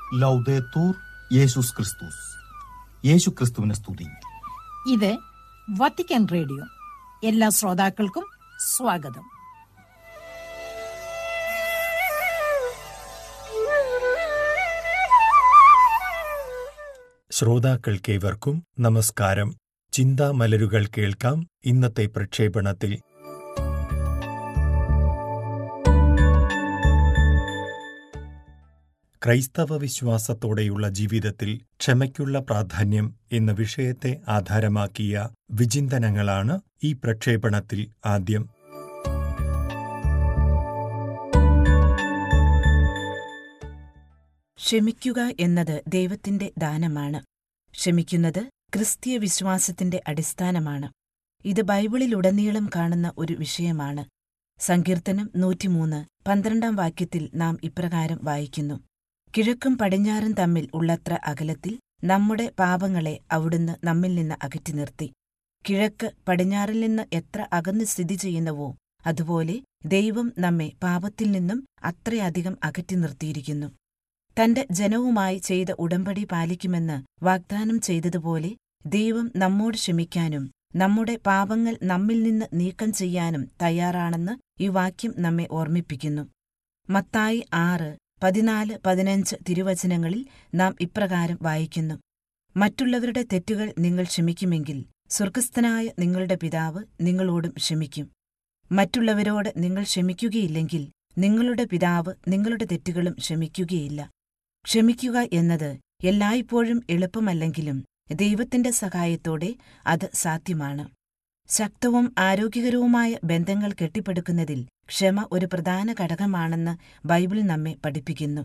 ലൗദേത്തൂർ യേശുസ് ക്രിസ്തുസ് യേശു ക്രിസ്തുവിനെ സ്തുതി ഇത് വത്തിക്കാൻ റേഡിയോ എല്ലാ ശ്രോതാക്കൾക്കും സ്വാഗതം ശ്രോതാക്കൾക്കേവർക്കും നമസ്കാരം ചിന്താമലരുകൾ കേൾക്കാം ഇന്നത്തെ പ്രക്ഷേപണത്തിൽ ക്രൈസ്തവ വിശ്വാസത്തോടെയുള്ള ജീവിതത്തിൽ ക്ഷമയ്ക്കുള്ള പ്രാധാന്യം എന്ന വിഷയത്തെ ആധാരമാക്കിയ വിചിന്തനങ്ങളാണ് ഈ പ്രക്ഷേപണത്തിൽ ആദ്യം ക്ഷമിക്കുക എന്നത് ദൈവത്തിന്റെ ദാനമാണ് ക്ഷമിക്കുന്നത് ക്രിസ്തീയ വിശ്വാസത്തിന്റെ അടിസ്ഥാനമാണ് ഇത് ബൈബിളിലുടനീളം കാണുന്ന ഒരു വിഷയമാണ് സങ്കീർത്തനം നൂറ്റിമൂന്ന് പന്ത്രണ്ടാം വാക്യത്തിൽ നാം ഇപ്രകാരം വായിക്കുന്നു കിഴക്കും പടിഞ്ഞാറും തമ്മിൽ ഉള്ളത്ര അകലത്തിൽ നമ്മുടെ പാപങ്ങളെ അവിടുന്ന് നമ്മിൽ നിന്ന് അകറ്റി നിർത്തി കിഴക്ക് പടിഞ്ഞാറിൽ നിന്ന് എത്ര അകന്ന് സ്ഥിതി ചെയ്യുന്നവോ അതുപോലെ ദൈവം നമ്മെ പാപത്തിൽ നിന്നും അത്രയധികം അകറ്റി നിർത്തിയിരിക്കുന്നു തന്റെ ജനവുമായി ചെയ്ത ഉടമ്പടി പാലിക്കുമെന്ന് വാഗ്ദാനം ചെയ്തതുപോലെ ദൈവം നമ്മോട് ക്ഷമിക്കാനും നമ്മുടെ പാപങ്ങൾ നമ്മിൽ നിന്ന് നീക്കം ചെയ്യാനും തയ്യാറാണെന്ന് ഈ വാക്യം നമ്മെ ഓർമ്മിപ്പിക്കുന്നു മത്തായി ആറ് പതിനാല് പതിനഞ്ച് തിരുവചനങ്ങളിൽ നാം ഇപ്രകാരം വായിക്കുന്നു മറ്റുള്ളവരുടെ തെറ്റുകൾ നിങ്ങൾ ക്ഷമിക്കുമെങ്കിൽ സ്വർഗസ്ഥനായ നിങ്ങളുടെ പിതാവ് നിങ്ങളോടും ക്ഷമിക്കും മറ്റുള്ളവരോട് നിങ്ങൾ ക്ഷമിക്കുകയില്ലെങ്കിൽ നിങ്ങളുടെ പിതാവ് നിങ്ങളുടെ തെറ്റുകളും ക്ഷമിക്കുകയില്ല ക്ഷമിക്കുക എന്നത് എല്ലായ്പ്പോഴും എളുപ്പമല്ലെങ്കിലും ദൈവത്തിന്റെ സഹായത്തോടെ അത് സാധ്യമാണ് ശക്തവും ആരോഗ്യകരവുമായ ബന്ധങ്ങൾ കെട്ടിപ്പടുക്കുന്നതിൽ ക്ഷമ ഒരു പ്രധാന ഘടകമാണെന്ന് ബൈബിൾ നമ്മെ പഠിപ്പിക്കുന്നു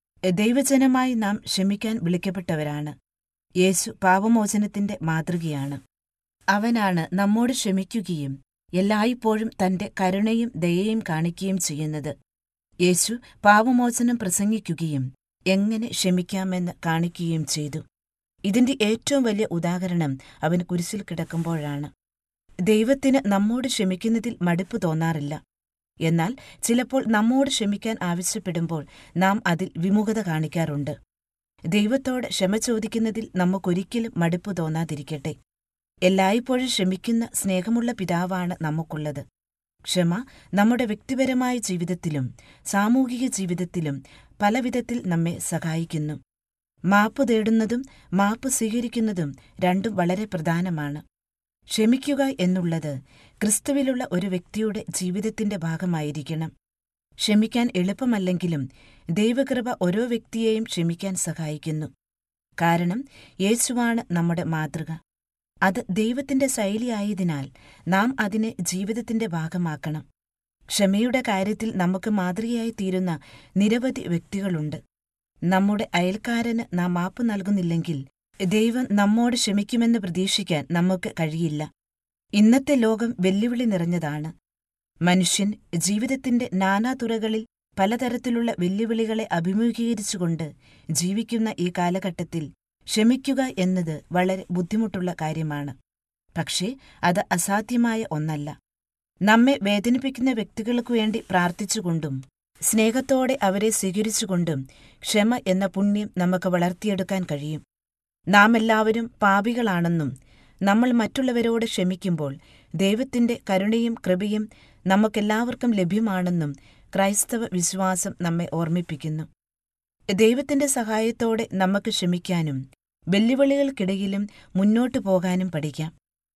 ദൈവജനമായി നാം ക്ഷമിക്കാൻ വിളിക്കപ്പെട്ടവരാണ് യേശു പാപമോചനത്തിന്റെ മാതൃകയാണ് അവനാണ് നമ്മോട് ക്ഷമിക്കുകയും എല്ലായ്പ്പോഴും തന്റെ കരുണയും ദയയും കാണിക്കുകയും ചെയ്യുന്നത് യേശു പാപമോചനം പ്രസംഗിക്കുകയും എങ്ങനെ ക്ഷമിക്കാമെന്ന് കാണിക്കുകയും ചെയ്തു ഇതിന്റെ ഏറ്റവും വലിയ ഉദാഹരണം അവൻ കുരിശിൽ കിടക്കുമ്പോഴാണ് ദൈവത്തിന് നമ്മോട് ക്ഷമിക്കുന്നതിൽ മടുപ്പ് തോന്നാറില്ല എന്നാൽ ചിലപ്പോൾ നമ്മോട് ക്ഷമിക്കാൻ ആവശ്യപ്പെടുമ്പോൾ നാം അതിൽ വിമുഖത കാണിക്കാറുണ്ട് ദൈവത്തോട് ക്ഷമ ചോദിക്കുന്നതിൽ നമുക്കൊരിക്കലും മടുപ്പ് തോന്നാതിരിക്കട്ടെ എല്ലായ്പ്പോഴും ക്ഷമിക്കുന്ന സ്നേഹമുള്ള പിതാവാണ് നമുക്കുള്ളത് ക്ഷമ നമ്മുടെ വ്യക്തിപരമായ ജീവിതത്തിലും സാമൂഹിക ജീവിതത്തിലും പലവിധത്തിൽ നമ്മെ സഹായിക്കുന്നു മാപ്പ് തേടുന്നതും മാപ്പ് സ്വീകരിക്കുന്നതും രണ്ടും വളരെ പ്രധാനമാണ് ക്ഷമിക്കുക എന്നുള്ളത് ക്രിസ്തുവിലുള്ള ഒരു വ്യക്തിയുടെ ജീവിതത്തിന്റെ ഭാഗമായിരിക്കണം ക്ഷമിക്കാൻ എളുപ്പമല്ലെങ്കിലും ദൈവകൃപ ഓരോ വ്യക്തിയെയും ക്ഷമിക്കാൻ സഹായിക്കുന്നു കാരണം യേശുവാണ് നമ്മുടെ മാതൃക അത് ദൈവത്തിന്റെ ശൈലിയായതിനാൽ നാം അതിനെ ജീവിതത്തിന്റെ ഭാഗമാക്കണം ക്ഷമയുടെ കാര്യത്തിൽ നമുക്ക് മാതൃകയായി തീരുന്ന നിരവധി വ്യക്തികളുണ്ട് നമ്മുടെ അയൽക്കാരന് നാം മാപ്പ് നൽകുന്നില്ലെങ്കിൽ ദൈവം നമ്മോട് ക്ഷമിക്കുമെന്ന് പ്രതീക്ഷിക്കാൻ നമുക്ക് കഴിയില്ല ഇന്നത്തെ ലോകം വെല്ലുവിളി നിറഞ്ഞതാണ് മനുഷ്യൻ ജീവിതത്തിന്റെ നാനാതുറകളിൽ പലതരത്തിലുള്ള വെല്ലുവിളികളെ അഭിമുഖീകരിച്ചുകൊണ്ട് ജീവിക്കുന്ന ഈ കാലഘട്ടത്തിൽ ക്ഷമിക്കുക എന്നത് വളരെ ബുദ്ധിമുട്ടുള്ള കാര്യമാണ് പക്ഷേ അത് അസാധ്യമായ ഒന്നല്ല നമ്മെ വേദനിപ്പിക്കുന്ന വ്യക്തികൾക്കു വേണ്ടി പ്രാർത്ഥിച്ചുകൊണ്ടും സ്നേഹത്തോടെ അവരെ സ്വീകരിച്ചുകൊണ്ടും ക്ഷമ എന്ന പുണ്യം നമുക്ക് വളർത്തിയെടുക്കാൻ കഴിയും നാം എല്ലാവരും പാപികളാണെന്നും നമ്മൾ മറ്റുള്ളവരോട് ക്ഷമിക്കുമ്പോൾ ദൈവത്തിന്റെ കരുണയും കൃപയും നമുക്കെല്ലാവർക്കും ലഭ്യമാണെന്നും ക്രൈസ്തവ വിശ്വാസം നമ്മെ ഓർമ്മിപ്പിക്കുന്നു ദൈവത്തിന്റെ സഹായത്തോടെ നമുക്ക് ക്ഷമിക്കാനും വെല്ലുവിളികൾക്കിടയിലും മുന്നോട്ടു പോകാനും പഠിക്കാം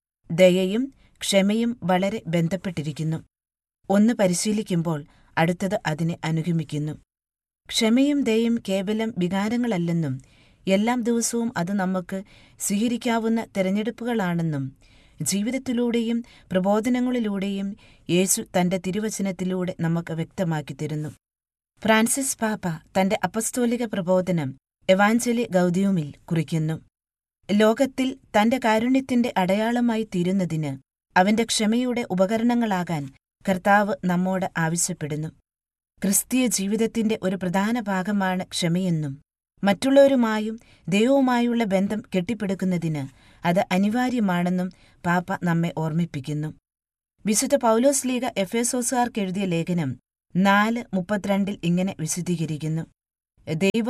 ദയയും ക്ഷമയും വളരെ ബന്ധപ്പെട്ടിരിക്കുന്നു ഒന്ന് പരിശീലിക്കുമ്പോൾ അടുത്തത് അതിനെ അനുഗമിക്കുന്നു ക്ഷമയും ദയയും കേവലം വികാരങ്ങളല്ലെന്നും എല്ലാം ദിവസവും അത് നമുക്ക് സ്വീകരിക്കാവുന്ന തെരഞ്ഞെടുപ്പുകളാണെന്നും ജീവിതത്തിലൂടെയും പ്രബോധനങ്ങളിലൂടെയും യേശു തന്റെ തിരുവചനത്തിലൂടെ നമുക്ക് വ്യക്തമാക്കി തരുന്നു ഫ്രാൻസിസ് പാപ്പ തന്റെ അപ്പസ്തോലിക പ്രബോധനം എവാഞ്ചലി ഗൗതിയുമിൽ കുറിക്കുന്നു ലോകത്തിൽ തന്റെ കാരുണ്യത്തിന്റെ അടയാളമായി തീരുന്നതിന് അവന്റെ ക്ഷമയുടെ ഉപകരണങ്ങളാകാൻ കർത്താവ് നമ്മോട് ആവശ്യപ്പെടുന്നു ക്രിസ്തീയ ജീവിതത്തിന്റെ ഒരു പ്രധാന ഭാഗമാണ് ക്ഷമയെന്നും മറ്റുള്ളവരുമായും ദൈവവുമായുള്ള ബന്ധം കെട്ടിപ്പടുക്കുന്നതിന് അത് അനിവാര്യമാണെന്നും പാപ്പ നമ്മെ ഓർമ്മിപ്പിക്കുന്നു വിശുദ്ധ പൗലോസ് ലീഗ എഫേസോസുകാർക്ക് എഴുതിയ ലേഖനം നാല് മുപ്പത്തിരണ്ടിൽ ഇങ്ങനെ വിശദീകരിക്കുന്നു ദൈവം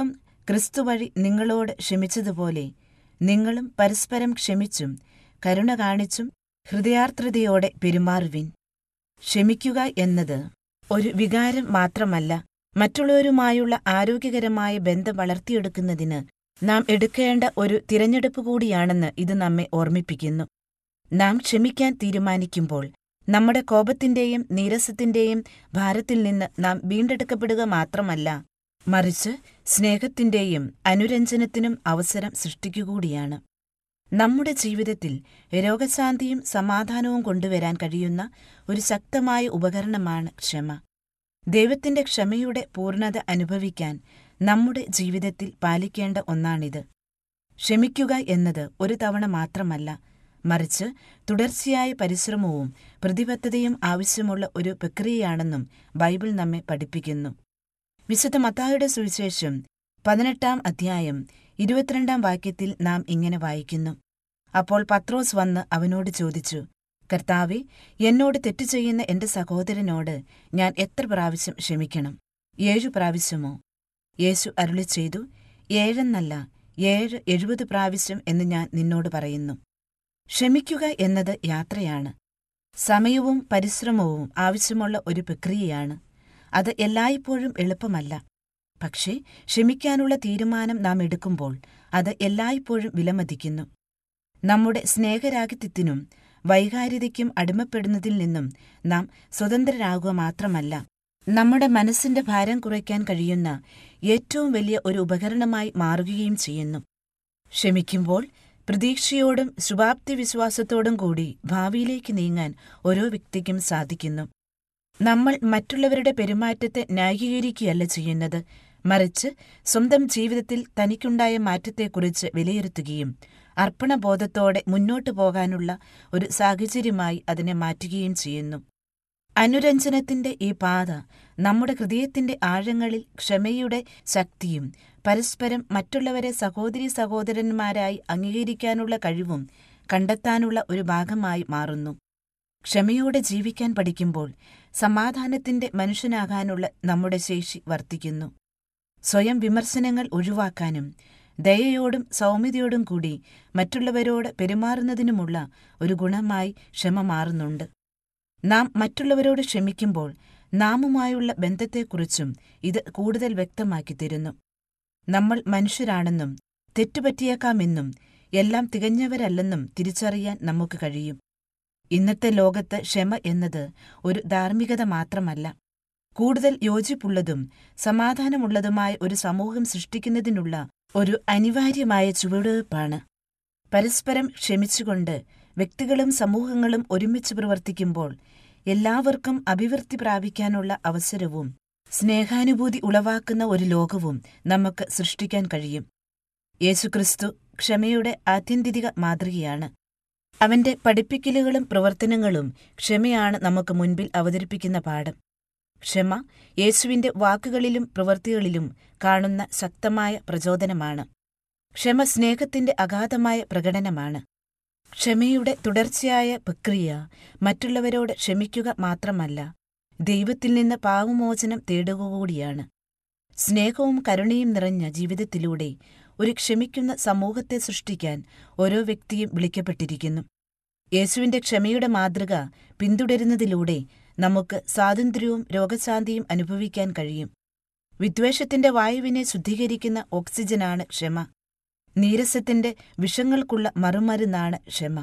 ക്രിസ്തു വഴി നിങ്ങളോട് ക്ഷമിച്ചതുപോലെ നിങ്ങളും പരസ്പരം ക്ഷമിച്ചും കരുണ കാണിച്ചും ഹൃദയാർദ്രതയോടെ പെരുമാറുവിൻ ക്ഷമിക്കുക എന്നത് ഒരു വികാരം മാത്രമല്ല മറ്റുള്ളവരുമായുള്ള ആരോഗ്യകരമായ ബന്ധം വളർത്തിയെടുക്കുന്നതിന് നാം എടുക്കേണ്ട ഒരു തിരഞ്ഞെടുപ്പ് കൂടിയാണെന്ന് ഇത് നമ്മെ ഓർമ്മിപ്പിക്കുന്നു നാം ക്ഷമിക്കാൻ തീരുമാനിക്കുമ്പോൾ നമ്മുടെ കോപത്തിന്റെയും നീരസത്തിന്റെയും ഭാരത്തിൽ നിന്ന് നാം വീണ്ടെടുക്കപ്പെടുക മാത്രമല്ല മറിച്ച് സ്നേഹത്തിന്റെയും അനുരഞ്ജനത്തിനും അവസരം സൃഷ്ടിക്കുകകൂടിയാണ് നമ്മുടെ ജീവിതത്തിൽ രോഗശാന്തിയും സമാധാനവും കൊണ്ടുവരാൻ കഴിയുന്ന ഒരു ശക്തമായ ഉപകരണമാണ് ക്ഷമ ദൈവത്തിന്റെ ക്ഷമയുടെ പൂർണ്ണത അനുഭവിക്കാൻ നമ്മുടെ ജീവിതത്തിൽ പാലിക്കേണ്ട ഒന്നാണിത് ക്ഷമിക്കുക എന്നത് ഒരു തവണ മാത്രമല്ല മറിച്ച് തുടർച്ചയായ പരിശ്രമവും പ്രതിബദ്ധതയും ആവശ്യമുള്ള ഒരു പ്രക്രിയയാണെന്നും ബൈബിൾ നമ്മെ പഠിപ്പിക്കുന്നു വിശുദ്ധ മത്തായുടെ സുവിശേഷം പതിനെട്ടാം അധ്യായം ഇരുപത്തിരണ്ടാം വാക്യത്തിൽ നാം ഇങ്ങനെ വായിക്കുന്നു അപ്പോൾ പത്രോസ് വന്ന് അവനോട് ചോദിച്ചു കർത്താവെ എന്നോട് തെറ്റു ചെയ്യുന്ന എന്റെ സഹോദരനോട് ഞാൻ എത്ര പ്രാവശ്യം ക്ഷമിക്കണം ഏഴു പ്രാവശ്യമോ യേശു അരുളി ചെയ്തു ഏഴെന്നല്ല ഏഴ് എഴുപത് പ്രാവശ്യം എന്ന് ഞാൻ നിന്നോട് പറയുന്നു ക്ഷമിക്കുക എന്നത് യാത്രയാണ് സമയവും പരിശ്രമവും ആവശ്യമുള്ള ഒരു പ്രക്രിയയാണ് അത് എല്ലായ്പ്പോഴും എളുപ്പമല്ല പക്ഷേ ക്ഷമിക്കാനുള്ള തീരുമാനം നാം എടുക്കുമ്പോൾ അത് എല്ലായ്പ്പോഴും വിലമതിക്കുന്നു നമ്മുടെ സ്നേഹരാഹിത്യത്തിനും വൈകാരികതയ്ക്കും അടിമപ്പെടുന്നതിൽ നിന്നും നാം സ്വതന്ത്രരാകുക മാത്രമല്ല നമ്മുടെ മനസ്സിന്റെ ഭാരം കുറയ്ക്കാൻ കഴിയുന്ന ഏറ്റവും വലിയ ഒരു ഉപകരണമായി മാറുകയും ചെയ്യുന്നു ക്ഷമിക്കുമ്പോൾ പ്രതീക്ഷയോടും ശുഭാപ്തി വിശ്വാസത്തോടും കൂടി ഭാവിയിലേക്ക് നീങ്ങാൻ ഓരോ വ്യക്തിക്കും സാധിക്കുന്നു നമ്മൾ മറ്റുള്ളവരുടെ പെരുമാറ്റത്തെ ന്യായീകരിക്കുകയല്ല ചെയ്യുന്നത് മറിച്ച് സ്വന്തം ജീവിതത്തിൽ തനിക്കുണ്ടായ മാറ്റത്തെക്കുറിച്ച് വിലയിരുത്തുകയും അർപ്പണബോധത്തോടെ മുന്നോട്ടു പോകാനുള്ള ഒരു സാഹചര്യമായി അതിനെ മാറ്റുകയും ചെയ്യുന്നു അനുരഞ്ജനത്തിന്റെ ഈ പാത നമ്മുടെ ഹൃദയത്തിന്റെ ആഴങ്ങളിൽ ക്ഷമയുടെ ശക്തിയും പരസ്പരം മറ്റുള്ളവരെ സഹോദരി സഹോദരന്മാരായി അംഗീകരിക്കാനുള്ള കഴിവും കണ്ടെത്താനുള്ള ഒരു ഭാഗമായി മാറുന്നു ക്ഷമയോടെ ജീവിക്കാൻ പഠിക്കുമ്പോൾ സമാധാനത്തിന്റെ മനുഷ്യനാകാനുള്ള നമ്മുടെ ശേഷി വർദ്ധിക്കുന്നു സ്വയം വിമർശനങ്ങൾ ഒഴിവാക്കാനും ദയയോടും സൗമ്യതയോടും കൂടി മറ്റുള്ളവരോട് പെരുമാറുന്നതിനുമുള്ള ഒരു ഗുണമായി ക്ഷമ മാറുന്നുണ്ട് നാം മറ്റുള്ളവരോട് ക്ഷമിക്കുമ്പോൾ നാമുമായുള്ള ബന്ധത്തെക്കുറിച്ചും ഇത് കൂടുതൽ വ്യക്തമാക്കി തരുന്നു നമ്മൾ മനുഷ്യരാണെന്നും തെറ്റുപറ്റിയേക്കാമെന്നും എല്ലാം തികഞ്ഞവരല്ലെന്നും തിരിച്ചറിയാൻ നമുക്ക് കഴിയും ഇന്നത്തെ ലോകത്ത് ക്ഷമ എന്നത് ഒരു ധാർമ്മികത മാത്രമല്ല കൂടുതൽ യോജിപ്പുള്ളതും സമാധാനമുള്ളതുമായ ഒരു സമൂഹം സൃഷ്ടിക്കുന്നതിനുള്ള ഒരു അനിവാര്യമായ ചുവടുവയ്പ്പാണ് പരസ്പരം ക്ഷമിച്ചുകൊണ്ട് വ്യക്തികളും സമൂഹങ്ങളും ഒരുമിച്ച് പ്രവർത്തിക്കുമ്പോൾ എല്ലാവർക്കും അഭിവൃദ്ധി പ്രാപിക്കാനുള്ള അവസരവും സ്നേഹാനുഭൂതി ഉളവാക്കുന്ന ഒരു ലോകവും നമുക്ക് സൃഷ്ടിക്കാൻ കഴിയും യേശുക്രിസ്തു ക്ഷമയുടെ ആത്യന്തിക മാതൃകയാണ് അവന്റെ പഠിപ്പിക്കലുകളും പ്രവർത്തനങ്ങളും ക്ഷമയാണ് നമുക്ക് മുൻപിൽ അവതരിപ്പിക്കുന്ന പാഠം ക്ഷമ യേശുവിന്റെ വാക്കുകളിലും പ്രവൃത്തികളിലും കാണുന്ന ശക്തമായ പ്രചോദനമാണ് ക്ഷമ സ്നേഹത്തിന്റെ അഗാധമായ പ്രകടനമാണ് ക്ഷമയുടെ തുടർച്ചയായ പ്രക്രിയ മറ്റുള്ളവരോട് ക്ഷമിക്കുക മാത്രമല്ല ദൈവത്തിൽ നിന്ന് പാവമോചനം തേടുക കൂടിയാണ് സ്നേഹവും കരുണയും നിറഞ്ഞ ജീവിതത്തിലൂടെ ഒരു ക്ഷമിക്കുന്ന സമൂഹത്തെ സൃഷ്ടിക്കാൻ ഓരോ വ്യക്തിയും വിളിക്കപ്പെട്ടിരിക്കുന്നു യേശുവിന്റെ ക്ഷമയുടെ മാതൃക പിന്തുടരുന്നതിലൂടെ നമുക്ക് സ്വാതന്ത്ര്യവും രോഗശാന്തിയും അനുഭവിക്കാൻ കഴിയും വിദ്വേഷത്തിന്റെ വായുവിനെ ശുദ്ധീകരിക്കുന്ന ഓക്സിജനാണ് ക്ഷമ നീരസത്തിന്റെ വിഷങ്ങൾക്കുള്ള മറുമരുന്നാണ് ക്ഷമ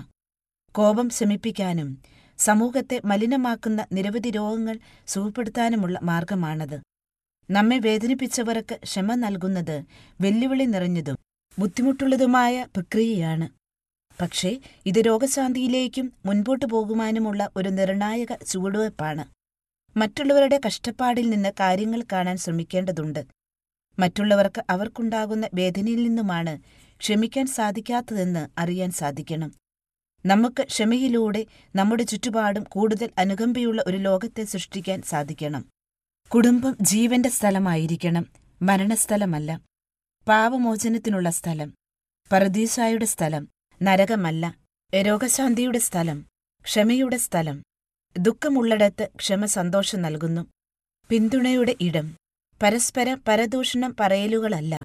കോപം ശമിപ്പിക്കാനും സമൂഹത്തെ മലിനമാക്കുന്ന നിരവധി രോഗങ്ങൾ സുഖപ്പെടുത്താനുമുള്ള മാർഗമാണത് നമ്മെ വേദനിപ്പിച്ചവർക്ക് ക്ഷമ നൽകുന്നത് വെല്ലുവിളി നിറഞ്ഞതും ബുദ്ധിമുട്ടുള്ളതുമായ പ്രക്രിയയാണ് പക്ഷേ ഇത് രോഗശാന്തിയിലേക്കും മുൻപോട്ടു പോകുവാനുമുള്ള ഒരു നിർണായക ചുവടുവയ്പ്പാണ് മറ്റുള്ളവരുടെ കഷ്ടപ്പാടിൽ നിന്ന് കാര്യങ്ങൾ കാണാൻ ശ്രമിക്കേണ്ടതുണ്ട് മറ്റുള്ളവർക്ക് അവർക്കുണ്ടാകുന്ന വേദനയിൽ നിന്നുമാണ് ക്ഷമിക്കാൻ സാധിക്കാത്തതെന്ന് അറിയാൻ സാധിക്കണം നമുക്ക് ക്ഷമയിലൂടെ നമ്മുടെ ചുറ്റുപാടും കൂടുതൽ അനുകമ്പയുള്ള ഒരു ലോകത്തെ സൃഷ്ടിക്കാൻ സാധിക്കണം കുടുംബം ജീവന്റെ സ്ഥലമായിരിക്കണം മരണസ്ഥലമല്ല പാപമോചനത്തിനുള്ള സ്ഥലം പരദീസായുടെ സ്ഥലം നരകമല്ല രോഗശാന്തിയുടെ സ്ഥലം ക്ഷമയുടെ സ്ഥലം ദുഃഖമുള്ളിടത്ത് ക്ഷമ സന്തോഷം നൽകുന്നു പിന്തുണയുടെ ഇടം പരസ്പരം പരദൂഷണം പറയലുകളല്ല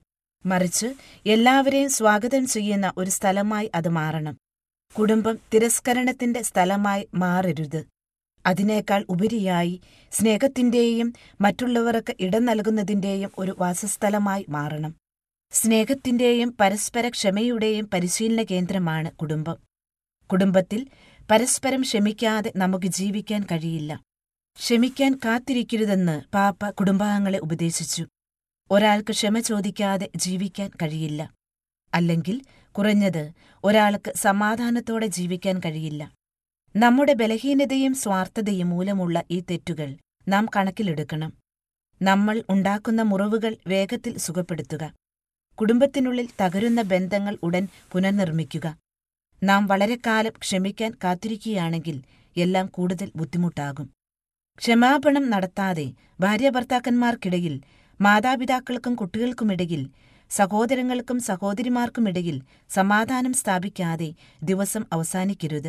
മറിച്ച് എല്ലാവരെയും സ്വാഗതം ചെയ്യുന്ന ഒരു സ്ഥലമായി അത് മാറണം കുടുംബം തിരസ്കരണത്തിന്റെ സ്ഥലമായി മാറരുത് അതിനേക്കാൾ ഉപരിയായി സ്നേഹത്തിന്റെയും മറ്റുള്ളവർക്ക് ഇടം നൽകുന്നതിന്റെയും ഒരു വാസസ്ഥലമായി മാറണം സ്നേഹത്തിന്റെയും പരസ്പര ക്ഷമയുടെയും പരിശീലന കേന്ദ്രമാണ് കുടുംബം കുടുംബത്തിൽ പരസ്പരം ക്ഷമിക്കാതെ നമുക്ക് ജീവിക്കാൻ കഴിയില്ല ക്ഷമിക്കാൻ കാത്തിരിക്കരുതെന്ന് പാപ്പ കുടുംബാംഗങ്ങളെ ഉപദേശിച്ചു ഒരാൾക്ക് ക്ഷമ ചോദിക്കാതെ ജീവിക്കാൻ കഴിയില്ല അല്ലെങ്കിൽ കുറഞ്ഞത് ഒരാൾക്ക് സമാധാനത്തോടെ ജീവിക്കാൻ കഴിയില്ല നമ്മുടെ ബലഹീനതയും സ്വാർത്ഥതയും മൂലമുള്ള ഈ തെറ്റുകൾ നാം കണക്കിലെടുക്കണം നമ്മൾ ഉണ്ടാക്കുന്ന മുറിവുകൾ വേഗത്തിൽ സുഖപ്പെടുത്തുക കുടുംബത്തിനുള്ളിൽ തകരുന്ന ബന്ധങ്ങൾ ഉടൻ പുനർനിർമ്മിക്കുക നാം വളരെക്കാലം ക്ഷമിക്കാൻ കാത്തിരിക്കുകയാണെങ്കിൽ എല്ലാം കൂടുതൽ ബുദ്ധിമുട്ടാകും ക്ഷമാപണം നടത്താതെ ഭാര്യാഭർത്താക്കന്മാർക്കിടയിൽ മാതാപിതാക്കൾക്കും കുട്ടികൾക്കുമിടയിൽ സഹോദരങ്ങൾക്കും സഹോദരിമാർക്കുമിടയിൽ സമാധാനം സ്ഥാപിക്കാതെ ദിവസം അവസാനിക്കരുത്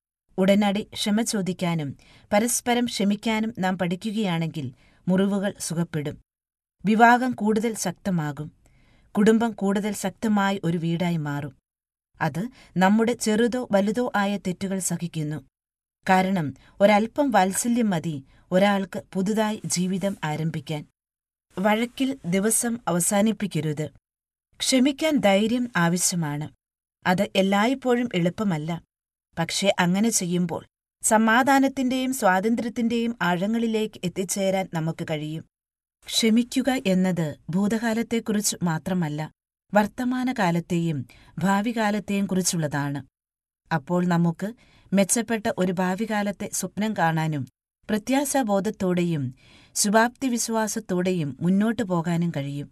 ഉടനടി ക്ഷമ ചോദിക്കാനും പരസ്പരം ക്ഷമിക്കാനും നാം പഠിക്കുകയാണെങ്കിൽ മുറിവുകൾ സുഖപ്പെടും വിവാഹം കൂടുതൽ ശക്തമാകും കുടുംബം കൂടുതൽ ശക്തമായ ഒരു വീടായി മാറും അത് നമ്മുടെ ചെറുതോ വലുതോ ആയ തെറ്റുകൾ സഹിക്കുന്നു കാരണം ഒരൽപ്പം വാത്സല്യം മതി ഒരാൾക്ക് പുതുതായി ജീവിതം ആരംഭിക്കാൻ വഴക്കിൽ ദിവസം അവസാനിപ്പിക്കരുത് ക്ഷമിക്കാൻ ധൈര്യം ആവശ്യമാണ് അത് എല്ലായ്പ്പോഴും എളുപ്പമല്ല പക്ഷേ അങ്ങനെ ചെയ്യുമ്പോൾ സമാധാനത്തിന്റെയും സ്വാതന്ത്ര്യത്തിന്റെയും ആഴങ്ങളിലേക്ക് എത്തിച്ചേരാൻ നമുക്ക് കഴിയും ക്ഷമിക്കുക എന്നത് ഭൂതകാലത്തെക്കുറിച്ച് മാത്രമല്ല വർത്തമാനകാലത്തെയും ഭാവികാലത്തെയും കുറിച്ചുള്ളതാണ് അപ്പോൾ നമുക്ക് മെച്ചപ്പെട്ട ഒരു ഭാവികാലത്തെ സ്വപ്നം കാണാനും പ്രത്യാശാബോധത്തോടെയും ശുഭാപ്തി വിശ്വാസത്തോടെയും മുന്നോട്ടു പോകാനും കഴിയും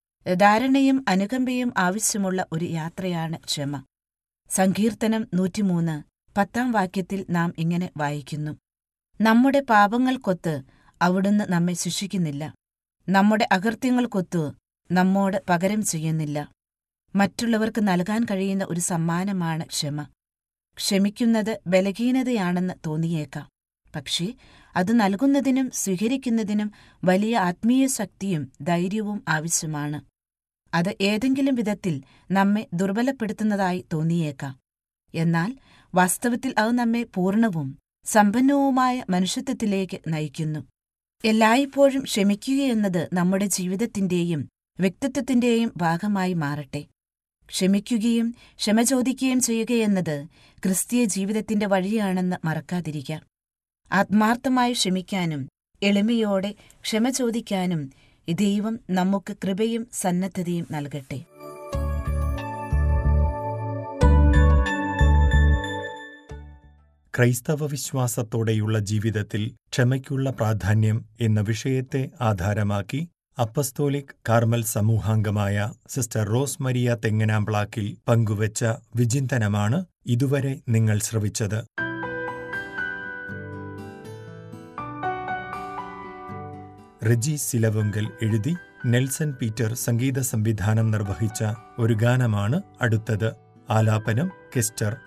ധാരണയും അനുകമ്പയും ആവശ്യമുള്ള ഒരു യാത്രയാണ് ക്ഷമ സങ്കീർത്തനം നൂറ്റിമൂന്ന് പത്താം വാക്യത്തിൽ നാം ഇങ്ങനെ വായിക്കുന്നു നമ്മുടെ പാപങ്ങൾക്കൊത്ത് അവിടുന്ന് നമ്മെ ശിക്ഷിക്കുന്നില്ല നമ്മുടെ അകൃത്യങ്ങൾക്കൊത്തു നമ്മോട് പകരം ചെയ്യുന്നില്ല മറ്റുള്ളവർക്ക് നൽകാൻ കഴിയുന്ന ഒരു സമ്മാനമാണ് ക്ഷമ ക്ഷമിക്കുന്നത് ബലഹീനതയാണെന്ന് തോന്നിയേക്കാം പക്ഷേ അത് നൽകുന്നതിനും സ്വീകരിക്കുന്നതിനും വലിയ ആത്മീയ ശക്തിയും ധൈര്യവും ആവശ്യമാണ് അത് ഏതെങ്കിലും വിധത്തിൽ നമ്മെ ദുർബലപ്പെടുത്തുന്നതായി തോന്നിയേക്കാം എന്നാൽ വാസ്തവത്തിൽ അത് നമ്മെ പൂർണ്ണവും സമ്പന്നവുമായ മനുഷ്യത്വത്തിലേക്ക് നയിക്കുന്നു എല്ലായ്പ്പോഴും ക്ഷമിക്കുകയെന്നത് നമ്മുടെ ജീവിതത്തിന്റെയും വ്യക്തിത്വത്തിന്റെയും ഭാഗമായി മാറട്ടെ ക്ഷമിക്കുകയും ക്ഷമ ചോദിക്കുകയും ചെയ്യുകയെന്നത് ക്രിസ്തീയ ജീവിതത്തിന്റെ വഴിയാണെന്ന് മറക്കാതിരിക്കാം ആത്മാർത്ഥമായി ക്ഷമിക്കാനും എളിമയോടെ ക്ഷമ ചോദിക്കാനും ദൈവം നമുക്ക് കൃപയും സന്നദ്ധതയും നൽകട്ടെ ക്രൈസ്തവ വിശ്വാസത്തോടെയുള്ള ജീവിതത്തിൽ ക്ഷമയ്ക്കുള്ള പ്രാധാന്യം എന്ന വിഷയത്തെ ആധാരമാക്കി അപ്പസ്തോലിക് കാർമൽ സമൂഹാംഗമായ സിസ്റ്റർ റോസ് മരിയ തെങ്ങനാമ്പ്ലാക്കിൽ പങ്കുവച്ച വിചിന്തനമാണ് ഇതുവരെ നിങ്ങൾ ശ്രവിച്ചത് റെജി സിലവുങ്കൽ എഴുതി നെൽസൺ പീറ്റർ സംഗീത സംവിധാനം നിർവഹിച്ച ഒരു ഗാനമാണ് അടുത്തത് ആലാപനം കെസ്റ്റർ